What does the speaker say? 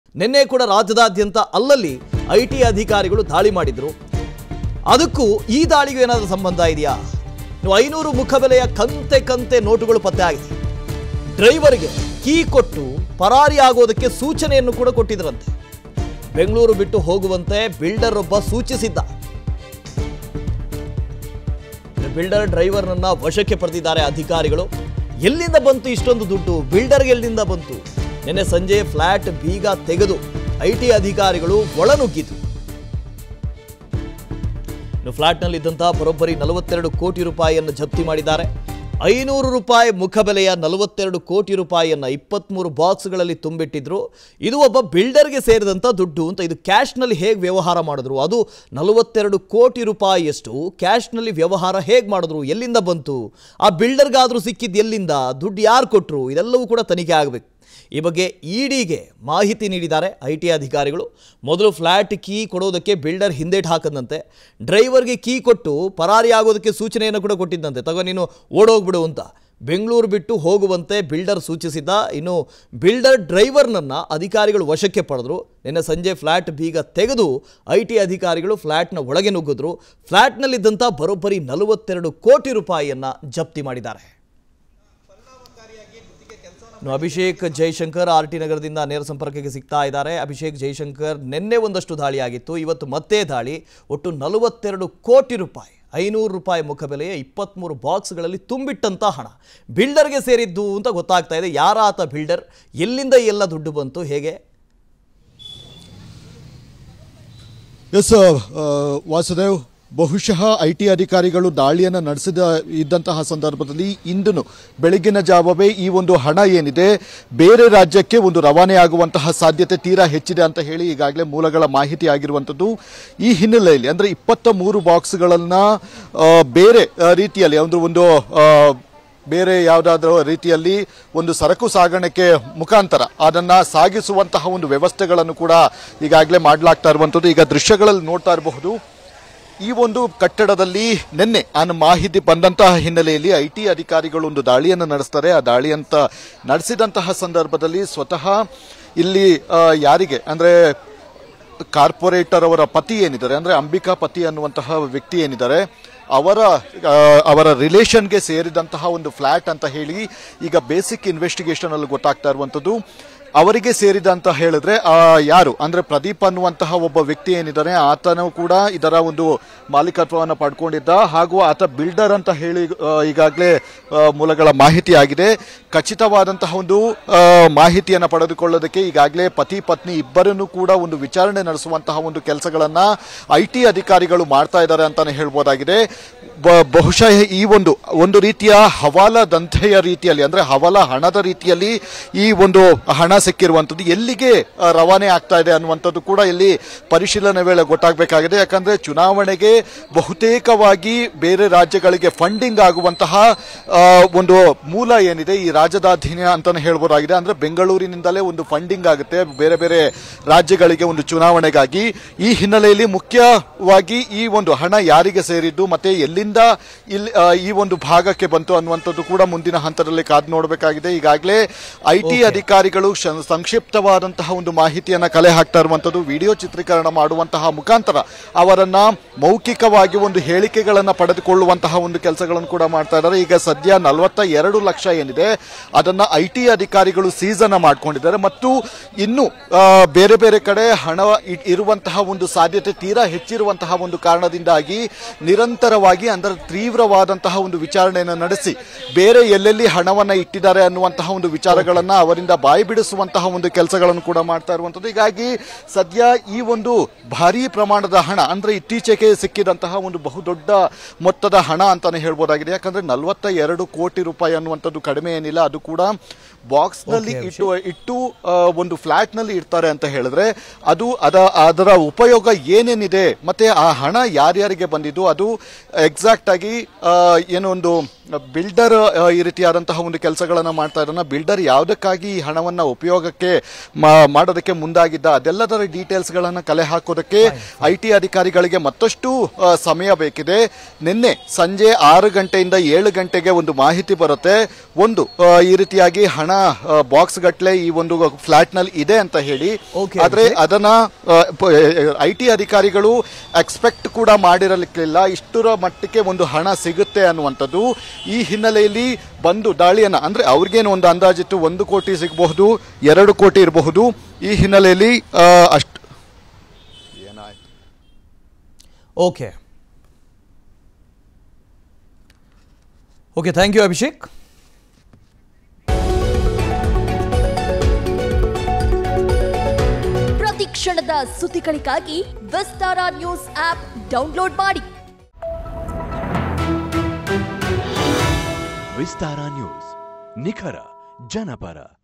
ನಿನ್ನೆ ಕೂಡ ರಾಜ್ಯದಾದ್ಯಂತ ಅಲ್ಲಲ್ಲಿ ಐ ಟಿ ಅಧಿಕಾರಿಗಳು ದಾಳಿ ಮಾಡಿದ್ರು ಅದಕ್ಕೂ ಈ ದಾಳಿಗೂ ಏನಾದರೂ ಸಂಬಂಧ ಇದೆಯಾ ಇನ್ನು ಐನೂರು ಮುಖಬೆಲೆಯ ಕಂತೆ ಕಂತೆ ನೋಟುಗಳು ಪತ್ತೆ ಆಗಿದೆ ಡ್ರೈವರ್ಗೆ ಕೀ ಕೊಟ್ಟು ಪರಾರಿ ಆಗೋದಕ್ಕೆ ಸೂಚನೆಯನ್ನು ಕೂಡ ಕೊಟ್ಟಿದ್ರಂತೆ ಬೆಂಗಳೂರು ಬಿಟ್ಟು ಹೋಗುವಂತೆ ಬಿಲ್ಡರ್ ಒಬ್ಬ ಸೂಚಿಸಿದ್ದ ಬಿಲ್ಡರ್ ಡ್ರೈವರ್ನನ್ನ ವಶಕ್ಕೆ ಪಡೆದಿದ್ದಾರೆ ಅಧಿಕಾರಿಗಳು ಎಲ್ಲಿಂದ ಬಂತು ಇಷ್ಟೊಂದು ದುಡ್ಡು ಬಿಲ್ಡರ್ಗೆ ಎಲ್ಲಿಂದ ಬಂತು ನಿನ್ನೆ ಸಂಜೆ ಫ್ಲಾಟ್ ಬೀಗ ತೆಗೆದು ಐ ಟಿ ಅಧಿಕಾರಿಗಳು ಒಳನುಗ್ಗಿತು ಇನ್ನು ಫ್ಲಾಟ್ನಲ್ಲಿದ್ದಂತಹ ಬರೋಬ್ಬರಿ ನಲವತ್ತೆರಡು ಕೋಟಿ ರೂಪಾಯಿಯನ್ನು ಜಪ್ತಿ ಮಾಡಿದ್ದಾರೆ ಐನೂರು ರೂಪಾಯಿ ಮುಖಬೆಲೆಯ ನಲವತ್ತೆರಡು ಕೋಟಿ ರೂಪಾಯಿಯನ್ನು ಇಪ್ಪತ್ತ್ಮೂರು ಬಾಕ್ಸ್ಗಳಲ್ಲಿ ತುಂಬಿಟ್ಟಿದ್ರು ಇದು ಒಬ್ಬ ಬಿಲ್ಡರ್ಗೆ ಸೇರಿದಂಥ ದುಡ್ಡು ಅಂತ ಇದು ಕ್ಯಾಶ್ನಲ್ಲಿ ಹೇಗೆ ವ್ಯವಹಾರ ಮಾಡಿದ್ರು ಅದು ನಲವತ್ತೆರಡು ಕೋಟಿ ರೂಪಾಯಿಯಷ್ಟು ಕ್ಯಾಶ್ನಲ್ಲಿ ವ್ಯವಹಾರ ಹೇಗೆ ಮಾಡಿದ್ರು ಎಲ್ಲಿಂದ ಬಂತು ಆ ಬಿಲ್ಡರ್ಗಾದರೂ ಸಿಕ್ಕಿದ್ದು ಎಲ್ಲಿಂದ ದುಡ್ಡು ಯಾರು ಕೊಟ್ಟರು ಇದೆಲ್ಲವೂ ಕೂಡ ತನಿಖೆ ಆಗಬೇಕು ಈ ಬಗ್ಗೆ ಇಡಿಗೆ ಮಾಹಿತಿ ನೀಡಿದ್ದಾರೆ ಐ ಟಿ ಅಧಿಕಾರಿಗಳು ಮೊದಲು ಫ್ಲ್ಯಾಟ್ ಕೀ ಕೊಡೋದಕ್ಕೆ ಬಿಲ್ಡರ್ ಹಿಂದೇಟ್ ಹಾಕದಂತೆ ಡ್ರೈವರ್ಗೆ ಕೀ ಕೊಟ್ಟು ಪರಾರಿ ಆಗೋದಕ್ಕೆ ಸೂಚನೆಯನ್ನು ಕೂಡ ಕೊಟ್ಟಿದ್ದಂತೆ ತಗೋ ನೀನು ಓಡೋಗ್ಬಿಡು ಅಂತ ಬೆಂಗಳೂರು ಬಿಟ್ಟು ಹೋಗುವಂತೆ ಬಿಲ್ಡರ್ ಸೂಚಿಸಿದ್ದ ಇನ್ನು ಬಿಲ್ಡರ್ ಡ್ರೈವರ್ನನ್ನು ಅಧಿಕಾರಿಗಳು ವಶಕ್ಕೆ ಪಡೆದ್ರು ನಿನ್ನೆ ಸಂಜೆ ಫ್ಲ್ಯಾಟ್ ಬೀಗ ತೆಗೆದು ಐ ಟಿ ಅಧಿಕಾರಿಗಳು ಫ್ಲ್ಯಾಟ್ನ ಒಳಗೆ ನುಗ್ಗಿದ್ರು ಫ್ಲ್ಯಾಟ್ನಲ್ಲಿದ್ದಂಥ ಬರೋಬ್ಬರಿ ನಲವತ್ತೆರಡು ಕೋಟಿ ರೂಪಾಯಿಯನ್ನು ಜಪ್ತಿ ಮಾಡಿದ್ದಾರೆ ಇನ್ನು ಅಭಿಷೇಕ್ ಜೈಶಂಕರ್ ಆರ್ ಟಿ ನಗರದಿಂದ ನೇರ ಸಂಪರ್ಕಕ್ಕೆ ಸಿಗ್ತಾ ಇದ್ದಾರೆ ಅಭಿಷೇಕ್ ಜೈಶಂಕರ್ ನಿನ್ನೆ ಒಂದಷ್ಟು ದಾಳಿಯಾಗಿತ್ತು ಇವತ್ತು ಮತ್ತೆ ದಾಳಿ ಒಟ್ಟು ನಲವತ್ತೆರಡು ಕೋಟಿ ರೂಪಾಯಿ ಐನೂರು ರೂಪಾಯಿ ಮುಖಬೆಲೆಯ ಇಪ್ಪತ್ತ್ಮೂರು ಬಾಕ್ಸ್ಗಳಲ್ಲಿ ತುಂಬಿಟ್ಟಂಥ ಹಣ ಬಿಲ್ಡರ್ಗೆ ಸೇರಿದ್ದು ಅಂತ ಗೊತ್ತಾಗ್ತಾ ಇದೆ ಯಾರ ಆತ ಬಿಲ್ಡರ್ ಎಲ್ಲಿಂದ ಎಲ್ಲ ದುಡ್ಡು ಬಂತು ಹೇಗೆ ಎಸ್ ವಾಸುದೇವ್ ಬಹುಶಃ ಐ ಟಿ ಅಧಿಕಾರಿಗಳು ದಾಳಿಯನ್ನು ನಡೆಸಿದ ಇದ್ದಂತಹ ಸಂದರ್ಭದಲ್ಲಿ ಇಂದು ಬೆಳಗಿನ ಜಾವವೇ ಈ ಒಂದು ಹಣ ಏನಿದೆ ಬೇರೆ ರಾಜ್ಯಕ್ಕೆ ಒಂದು ರವಾನೆ ಆಗುವಂತಹ ಸಾಧ್ಯತೆ ತೀರಾ ಹೆಚ್ಚಿದೆ ಅಂತ ಹೇಳಿ ಈಗಾಗಲೇ ಮೂಲಗಳ ಮಾಹಿತಿ ಆಗಿರುವಂಥದ್ದು ಈ ಹಿನ್ನೆಲೆಯಲ್ಲಿ ಅಂದ್ರೆ ಇಪ್ಪತ್ತ ಮೂರು ಬಾಕ್ಸ್ಗಳನ್ನ ಆ, ಬೇರೆ ಆ, ರೀತಿಯಲ್ಲಿ ಅಂದ್ರೆ ಒಂದು ಆ, ಬೇರೆ ಯಾವುದಾದ್ರೂ ರೀತಿಯಲ್ಲಿ ಒಂದು ಸರಕು ಸಾಗಾಣಿಕೆ ಮುಖಾಂತರ ಅದನ್ನ ಸಾಗಿಸುವಂತಹ ಒಂದು ವ್ಯವಸ್ಥೆಗಳನ್ನು ಕೂಡ ಈಗಾಗಲೇ ಮಾಡಲಾಗ್ತಾ ಇರುವಂಥದ್ದು ಈಗ ದೃಶ್ಯಗಳಲ್ಲಿ ನೋಡ್ತಾ ಇರಬಹುದು ಈ ಒಂದು ಕಟ್ಟಡದಲ್ಲಿ ನಿನ್ನೆ ಆ ಮಾಹಿತಿ ಬಂದಂತಹ ಹಿನ್ನೆಲೆಯಲ್ಲಿ ಐ ಟಿ ಅಧಿಕಾರಿಗಳು ಒಂದು ದಾಳಿಯನ್ನು ನಡೆಸ್ತಾರೆ ಆ ದಾಳಿ ಅಂತ ನಡೆಸಿದಂತಹ ಸಂದರ್ಭದಲ್ಲಿ ಸ್ವತಃ ಇಲ್ಲಿ ಆ, ಯಾರಿಗೆ ಅಂದ್ರೆ ಕಾರ್ಪೊರೇಟರ್ ಅವರ ಪತಿ ಏನಿದ್ದಾರೆ ಅಂದ್ರೆ ಅಂಬಿಕಾ ಪತಿ ಅನ್ನುವಂತಹ ವ್ಯಕ್ತಿ ಏನಿದ್ದಾರೆ ಅವರ ಆ, ಅವರ ರಿಲೇಷನ್ಗೆ ಸೇರಿದಂತಹ ಒಂದು ಫ್ಲಾಟ್ ಅಂತ ಹೇಳಿ ಈಗ ಬೇಸಿಕ್ ಇನ್ವೆಸ್ಟಿಗೇಷನ್ ಅಲ್ಲಿ ಗೊತ್ತಾಗ್ತಾ ಇರುವಂತದ್ದು ಅವರಿಗೆ ಸೇರಿದ ಅಂತ ಹೇಳಿದ್ರೆ ಆ, ಯಾರು ಅಂದ್ರೆ ಪ್ರದೀಪ್ ಅನ್ನುವಂತಹ ಒಬ್ಬ ವ್ಯಕ್ತಿ ಏನಿದ್ದಾನೆ ಆತನು ಕೂಡ ಇದರ ಒಂದು ಮಾಲೀಕತ್ವವನ್ನು ಪಡ್ಕೊಂಡಿದ್ದ ಹಾಗೂ ಆತ ಬಿಲ್ಡರ್ ಅಂತ ಹೇಳಿ ಆ, ಈಗಾಗಲೇ ಆ, ಮೂಲಗಳ ಮಾಹಿತಿ ಆಗಿದೆ ಖಚಿತವಾದಂತಹ ಒಂದು ಆ, ಮಾಹಿತಿಯನ್ನು ಪಡೆದುಕೊಳ್ಳೋದಕ್ಕೆ ಈಗಾಗಲೇ ಪತಿ ಪತ್ನಿ ಇಬ್ಬರನ್ನು ಕೂಡ ಒಂದು ವಿಚಾರಣೆ ನಡೆಸುವಂತಹ ಒಂದು ಕೆಲಸಗಳನ್ನ ಐ ಟಿ ಅಧಿಕಾರಿಗಳು ಮಾಡ್ತಾ ಇದ್ದಾರೆ ಅಂತಾನೆ ಹೇಳ್ಬೋದಾಗಿದೆ ಬ- ಬಹುಶಃ ಈ ಒಂದು ಒಂದು ರೀತಿಯ ಹವಾಲ ದಂಧೆಯ ರೀತಿಯಲ್ಲಿ ಅಂದ್ರೆ ಹವಾಲ ಹಣದ ರೀತಿಯಲ್ಲಿ ಈ ಒಂದು ಹಣ ಸಿಕ್ಕಿರುವಂತದ್ದು ಎಲ್ಲಿಗೆ ಆ, ರವಾನೆ ಆಗ್ತಾ ಇದೆ ಅನ್ನುವಂಥದ್ದು ಕೂಡ ಇಲ್ಲಿ ಪರಿಶೀಲನೆ ವೇಳೆ ಗೊತ್ತಾಗಬೇಕಾಗಿದೆ ಯಾಕಂದ್ರೆ ಚುನಾವಣೆಗೆ ಬಹುತೇಕವಾಗಿ ಬೇರೆ ರಾಜ್ಯಗಳಿಗೆ ಫಂಡಿಂಗ್ ಆಗುವಂತಹ ಆ, ಒಂದು ಮೂಲ ಏನಿದೆ ಈ ರಾಜಧಾನಿ ಅಂತಾನೆ ಹೇಳ್ಬೋದಾಗಿದೆ ಅಂದ್ರೆ ಬೆಂಗಳೂರಿನಿಂದಲೇ ಒಂದು ಫಂಡಿಂಗ್ ಆಗುತ್ತೆ ಬೇರೆ ಬೇರೆ ರಾಜ್ಯಗಳಿಗೆ ಒಂದು ಚುನಾವಣೆಗಾಗಿ ಈ ಹಿನ್ನೆಲೆಯಲ್ಲಿ ಮುಖ್ಯವಾಗಿ ಈ ಒಂದು ಹಣ ಯಾರಿಗೆ ಸೇರಿದ್ದು ಮತ್ತೆ ಎಲ್ಲಿಂದ ಇಲ್ಲಿ ಆ, ಈ ಒಂದು ಭಾಗಕ್ಕೆ ಬಂತು ಅನ್ನುವಂಥದ್ದು ಕೂಡ ಮುಂದಿನ ಹಂತದಲ್ಲಿ ಕಾದು ನೋಡಬೇಕಾಗಿದೆ ಈಗಾಗಲೇ ಐ ಟಿ ಅಧಿಕಾರಿಗಳು ಶ- ಸಂಕ್ಷಿಪ್ತವಾದಂತಹ ಒಂದು ಮಾಹಿತಿಯನ್ನ ಕಲೆ ಹಾಕ್ತಾ ಇರುವಂತದ್ದು ವಿಡಿಯೋ ಚಿತ್ರೀಕರಣ ಮಾಡುವಂತಹ ಮುಖಾಂತರ ಅವರನ್ನ ಮೌಖಿಕವಾಗಿ ಒಂದು ಹೇಳಿಕೆಗಳನ್ನ ಪಡೆದುಕೊಳ್ಳುವಂತಹ ಒಂದು ಕೆಲಸಗಳನ್ನು ಕೂಡ ಮಾಡ್ತಾ ಇದ್ದಾರೆ ಈಗ ಸದ್ಯ ನಲವತ್ತ ಎರಡು ಲಕ್ಷ ಏನಿದೆ ಅದನ್ನ ಐ ಟಿ ಅಧಿಕಾರಿಗಳು ಸೀಸ್ ಅನ್ನ ಮಾಡ್ಕೊಂಡಿದ್ದಾರೆ ಮತ್ತು ಇನ್ನು ಆ, ಬೇರೆ ಬೇರೆ ಕಡೆ ಹಣ ಇ- ಇರುವಂತಹ ಒಂದು ಸಾಧ್ಯತೆ ತೀರಾ ಹೆಚ್ಚಿರುವಂತಹ ಒಂದು ಕಾರಣದಿಂದಾಗಿ ನಿರಂತರವಾಗಿ ಅಂದ್ರೆ ತೀವ್ರವಾದಂತಹ ಒಂದು ವಿಚಾರಣೆಯನ್ನು ನಡೆಸಿ ಬೇರೆ ಎಲ್ಲೆಲ್ಲಿ ಹಣವನ್ನ ಇಟ್ಟಿದ್ದಾರೆ ಅನ್ನುವಂತಹ ಒಂದು ವಿಚಾರಗಳನ್ನ ಅವರಿಂದ ಬಾಯಿ ಬಿಡಿಸುವಂತಹ ಒಂದು ಕೆಲಸಗಳನ್ನು ಕೂಡ ಮಾಡ್ತಾ ಇರುವಂತದ್ದು ಹೀಗಾಗಿ ಸದ್ಯ ಈ ಒಂದು ಭಾರೀ ಪ್ರಮಾಣದ ಹಣ ಅಂದ್ರೆ ಇತ್ತೀಚೆಗೆ ಸಿಕ್ಕಿದಂತಹ ಒಂದು ಬಹುದೊಡ್ಡ ಮೊತ್ತದ ಹಣ ಅಂತಾನೆ ಹೇಳ್ಬೋದಾಗಿದೆ ಯಾಕಂದ್ರೆ ನಲವತ್ತ ಎರಡು ಕೋಟಿ ರೂಪಾಯಿ ಅನ್ನುವಂಥದ್ದು ಕಡಿಮೆ ಏನಿಲ್ಲ ಅದು ಕೂಡ ಬಾಕ್ಸ್ ನಲ್ಲಿ Okay, ಇಟ್ಟು ಇಟ್ಟು ಆ, ಒಂದು ಫ್ಲಾಟ್ ನಲ್ಲಿ ಇಡ್ತಾರೆ ಅಂತ ಹೇಳಿದ್ರೆ ಅದು ಅದ ಅದರ ಉಪಯೋಗ ಏನೇನಿದೆ ಮತ್ತೆ ಆ ಹಣ ಯಾರ್ಯಾರಿಗೆ ಬಂದಿದ್ದು ಅದು ಎಕ್ಸಾಕ್ಟ್ ಆಗಿ ಆ, ಏನೋ ಒಂದು ಬಿಲ್ಡರ್ ಈ ರೀತಿಯಾದಂತಹ ಒಂದು ಕೆಲಸಗಳನ್ನ ಮಾಡ್ತಾ ಇದ್ದಾನ ಬಿಲ್ಡರ್ ಯಾವುದಕ್ಕಾಗಿ ಈ ಹಣವನ್ನ ಉಪಯೋಗಕ್ಕೆ ಮಾ- ಮಾಡೋದಕ್ಕೆ ಮುಂದಾಗಿದ್ದ ಅದೆಲ್ಲದರ ಡೀಟೇಲ್ಸ್ ಗಳನ್ನ ಕಲೆ ಹಾಕೋದಕ್ಕೆ ಐ ಟಿ ಅಧಿಕಾರಿಗಳಿಗೆ ಮತ್ತಷ್ಟು ಆ, ಸಮಯ ಬೇಕಿದೆ ನಿನ್ನೆ ಸಂಜೆ ಆರು ಗಂಟೆಯಿಂದ ಏಳು ಗಂಟೆಗೆ ಒಂದು ಮಾಹಿತಿ ಬರುತ್ತೆ ಒಂದು ಆ, ಈ ರೀತಿಯಾಗಿ ಹಣ ಹಣ ಬಾಕ್ಸ್ ಗಟ್ಲೆ ಈ ಒಂದು ಫ್ಲಾಟ್ ನಲ್ಲಿ ಇದೆ ಅಂತ ಹೇಳಿ Okay, ಆದ್ರೆ ಅಭಿಷೇಕ್. ಅದನ್ನ ಐ ಟಿ ಅಧಿಕಾರಿಗಳು ಎಕ್ಸ್ಪೆಕ್ಟ್ ಕೂಡ ಮಾಡಿರಲಿಕ್ಕಿಲ್ಲ ಇಷ್ಟರ ಮಟ್ಟಕ್ಕೆ ಒಂದು ಹಣ ಸಿಗುತ್ತೆ ಅನ್ನುವಂಥದ್ದು ಈ ಹಿನ್ನೆಲೆಯಲ್ಲಿ ಬಂದು ದಾಳಿಯನ್ನ ಅಂದ್ರೆ ಅವ್ರಿಗೇನು ಒಂದು ಅಂದಾಜಿತ್ತು ಒಂದು ಕೋಟಿ ಸಿಗಬಹುದು ಎರಡು ಕೋಟಿ ಇರಬಹುದು ಈ ಹಿನ್ನೆಲೆಯಲ್ಲಿ ಆ, ಅಷ್ಟ್ ಏನಾಯ್ತು okay okay thank you Abhishek ಪ್ರತಿ ಕ್ಷಣದ ಸುದ್ದಿಗಳಿಗಾಗಿ ವಿಸ್ತಾರ ನ್ಯೂಸ್ ಆಪ್ ಡೌನ್ಲೋಡ್ ಮಾಡಿ ವಿಸ್ತಾರ ನ್ಯೂಸ್ ನಿಖರ ಜನಪರ